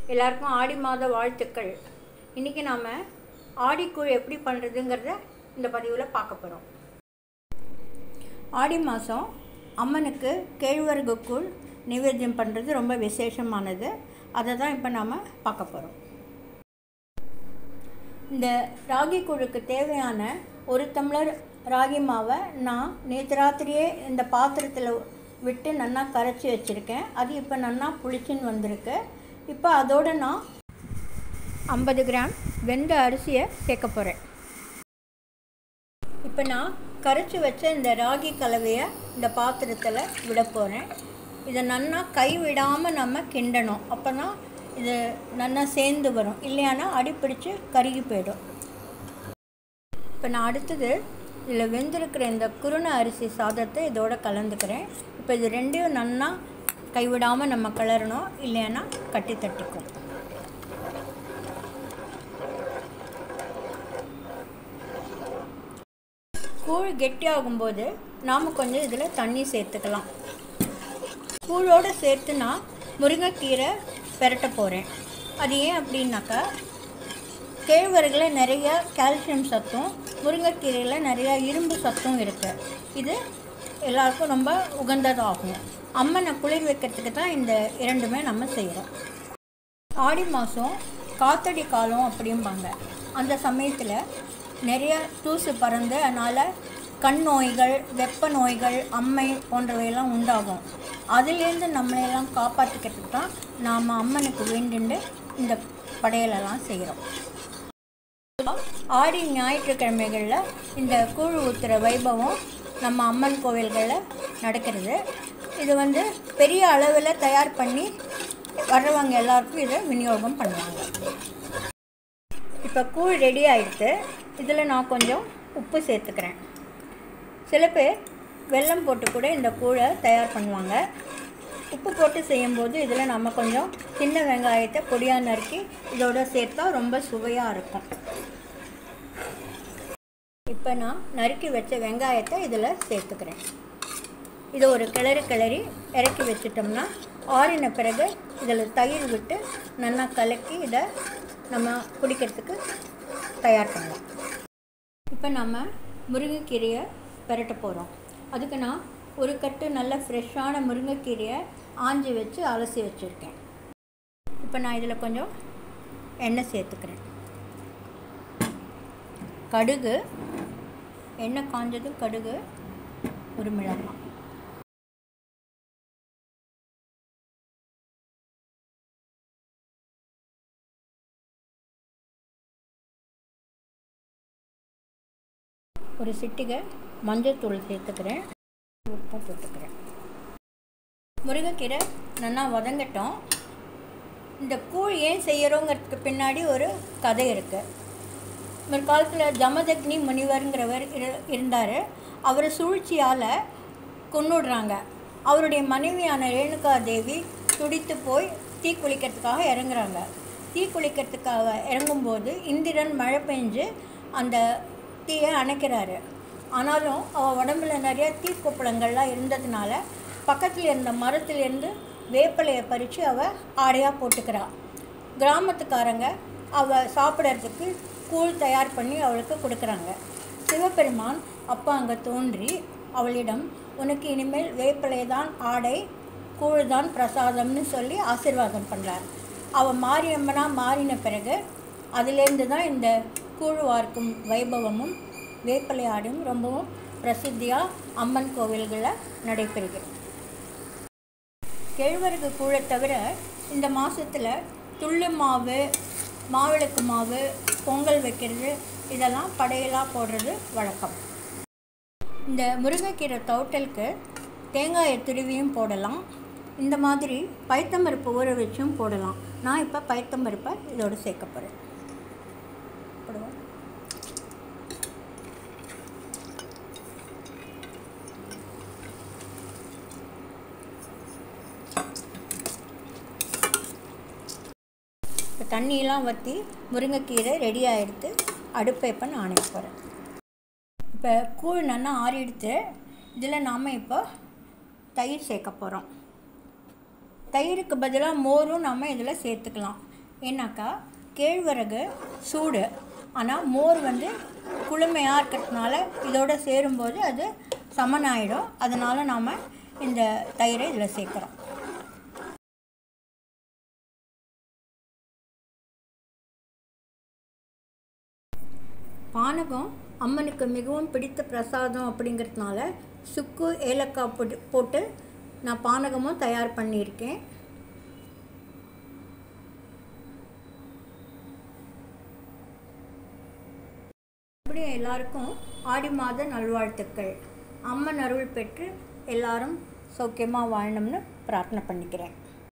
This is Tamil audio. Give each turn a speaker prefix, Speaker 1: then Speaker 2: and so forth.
Speaker 1: எல்லாருக்கும் ஆடி மாத வாழ்த்துக்கள் இன்றைக்கி நாம் ஆடிக்கூழ் எப்படி பண்ணுறதுங்கிறத இந்த பதிவில் பார்க்க போகிறோம் ஆடி மாதம் அம்மனுக்கு கேழ்வரகு கூழ் நிவேத்தியம் பண்ணுறது ரொம்ப விசேஷமானது அதை தான் இப்போ நாம் பார்க்க போகிறோம் இந்த ராகி கூழுக்கு தேவையான ஒரு டம்ளர் ராகி மாவை நான் நேற்று ராத்திரியே இந்த பாத்திரத்தில் விட்டு நல்லா கரைச்சி வச்சுருக்கேன் அது இப்போ நல்லா புளிச்சின்னு வந்திருக்கு இப்போ அதோட நான் ஐம்பது கிராம் வெந்த அரிசியை சேர்க்க போகிறேன் இப்போ நான் கரைச்சி வச்ச இந்த ராகி கலவையை இந்த பாத்திரத்தில் விட போகிறேன் இதை நல்லா கை விடாமல் நம்ம கிண்டணும் அப்போ தான் இது நல்லா சேர்ந்து வரும் இல்லையானா அடிப்பிடிச்சு கருகி போயிடும் இப்போ நான் அடுத்தது இதில் வெந்திருக்கிற இந்த குருணை அரிசி சாதத்தை இதோட கலந்துக்கிறேன் இப்போ இது ரெண்டையும் நல்லா கைவிடாமல் நம்ம கிளறணும் இல்லைன்னா கட்டி தட்டிக்கும் கூழ் கெட்டியாகும்போது நாம் கொஞ்சம் இதில் தண்ணி சேர்த்துக்கலாம் கூழோடு சேர்த்து நான் முருங்கைக்கீரை பெரட்ட போகிறேன் அது ஏன் அப்படின்னாக்கா கேழ்வரகில் நிறைய கால்சியம் சத்தும் முருங்கைக்கீரையில் நிறையா இரும்பு சத்தும் இருக்குது இது எல்லாருக்கும் ரொம்ப உகந்ததாகும் அம்மனை குளிர் வைக்கிறதுக்கு தான் இந்த இரண்டுமே நம்ம செய்கிறோம் ஆடி மாதம் காத்தடி காலம் அப்படிம்பாங்க அந்த சமயத்தில் நிறைய தூசு பறந்து அதனால் கண் நோய்கள் வெப்ப நோய்கள் அம்மை போன்றவையெல்லாம் உண்டாகும் அதுலேருந்து நம்மளையெல்லாம் காப்பாற்றிக்கிறதுக்கு தான் நாம் அம்மனுக்கு வேண்டிண்டு இந்த படையலெல்லாம் செய்கிறோம் ஆடி ஞாயிற்றுக்கிழமைகளில் இந்த கூழ் ஊற்றுற வைபவம் நம்ம அம்மன் கோவில்களில் நடக்கிறது இது வந்து பெரிய அளவில் தயார் பண்ணி வர்றவங்க எல்லாருக்கும் இதை விநியோகம் பண்ணுவாங்க இப்போ கூழ் ரெடி ஆகிடுத்து இதில் நான் கொஞ்சம் உப்பு சேர்த்துக்கிறேன் சில பேர் வெல்லம் போட்டு கூட இந்த கூழை தயார் பண்ணுவாங்க உப்பு போட்டு செய்யும்போது இதில் நம்ம கொஞ்சம் சின்ன வெங்காயத்தை பொடியாக நறுக்கி இதோட சேர்த்தா ரொம்ப சுவையாக இருக்கும் இப்போ நான் நறுக்கி வச்ச வெங்காயத்தை இதில் சேர்த்துக்கிறேன் இதை ஒரு கிளறி கிளறி இறக்கி வச்சிட்டோம்னா ஆறின பிறகு இதில் தயிர் விட்டு நல்லா கலக்கி இதை நம்ம குடிக்கிறதுக்கு தயார் பண்ணலாம் இப்போ நம்ம முருங்கைக்கீரையை பெரட்ட போகிறோம் அதுக்கு நான் ஒரு கட்டு நல்ல ஃப்ரெஷ்ஷான முருங்கைக்கீரையை ஆஞ்சி வச்சு அலசி வச்சுருக்கேன் இப்போ நான் இதில் கொஞ்சம் எண்ணெய் சேர்த்துக்கிறேன் கடுகு எண்ணெய் காஞ்சதும் கடுகு ஒரு மிளகாய் ஒரு சிட்டிகை மஞ்சள்தூள் சேர்த்துக்கிறேன் உப்பும் போட்டுக்கிறேன் முருங்கைக்கீரை நல்லா வதங்கட்டும் இந்த கூழ் ஏன் செய்கிறோங்கிறதுக்கு பின்னாடி ஒரு கதை இருக்குது ஒரு காலத்தில் ஜமதக்னி முனிவருங்கிறவர் இருந்தார் அவர் சூழ்ச்சியால் கொன்னுடுறாங்க அவருடைய மனைவியான ரேணுகா தேவி துடித்து போய் தீ குளிக்கிறதுக்காக இறங்குறாங்க தீ குளிக்கிறதுக்காக இறங்கும்போது இந்திரன் மழை பெஞ்சு அந்த தீயை அணைக்கிறாரு ஆனாலும் அவள் உடம்புல நிறைய தீக்கொப்பளங்கள்லாம் இருந்ததுனால பக்கத்தில் இருந்த மரத்துலேருந்து வேப்பிலையை பறித்து அவள் ஆடையாக போட்டுக்கிறாள் கிராமத்துக்காரங்க அவள் சாப்பிட்றதுக்கு கூழ் தயார் பண்ணி அவளுக்கு கொடுக்குறாங்க சிவபெருமான் அப்பா அங்கே தோன்றி அவளிடம் உனக்கு இனிமேல் வேப்பிலை தான் ஆடை கூழ் தான் பிரசாதம்னு சொல்லி ஆசிர்வாதம் பண்ணுறார் அவள் மாரியம்மனாக மாறின பிறகு அதுலேருந்து தான் இந்த கூழ் வார்க்கும் வைபவமும் வேப்பிலை ஆடும் ரொம்பவும் பிரசித்தியாக அம்மன் கோவில்களில் நடைபெறுகிறது கேழ்வரகு கூழை தவிர இந்த மாதத்தில் துள்ளு மாவு மாவிளக்கு மாவு பொங்கல் வைக்கிறது இதெல்லாம் படையலாக போடுறது வழக்கம் இந்த முருங்கைக்கீரை தோட்டலுக்கு தேங்காயை துருவியும் போடலாம் இந்த மாதிரி பைத்தம்பருப்பு ஊற வச்சும் போடலாம் நான் இப்போ பைத்தம்பருப்பை இதோடு சேர்க்க போகிறேன் போடுவோம் இப்போ தண்ணியெலாம் வற்றி முருங்கைக்கீரை ரெடி ஆகிடுத்து அடுப்பை இப்போ நான் அணைக்க போகிறேன் இப்போ கூழ் நல்லா ஆறிடுத்து இதில் நாம் இப்போ தயிர் சேர்க்க போகிறோம் தயிருக்கு பதிலாக மோரும் நம்ம இதில் சேர்த்துக்கலாம் ஏன்னாக்கா கேழ்வரகு சூடு ஆனால் மோர் வந்து குளுமையாக இருக்கிறதுனால இதோட சேரும்போது அது சமனாயிடும் அதனால் நாம் இந்த தயிரை இதில் சேர்க்குறோம் பானகம் அம்மனுக்கு மிகவும் பிடித்த பிரசாதம் அப்படிங்கிறதுனால சுக்கு ஏலக்காய் போட்டு போட்டு நான் பானகமும் தயார் பண்ணியிருக்கேன் அப்படியும் எல்லாருக்கும் ஆடி மாத நல்வாழ்த்துக்கள் அம்மன் அருள் பெற்று எல்லாரும் சௌக்கியமாக வாழணும்னு பிரார்த்தனை பண்ணிக்கிறேன்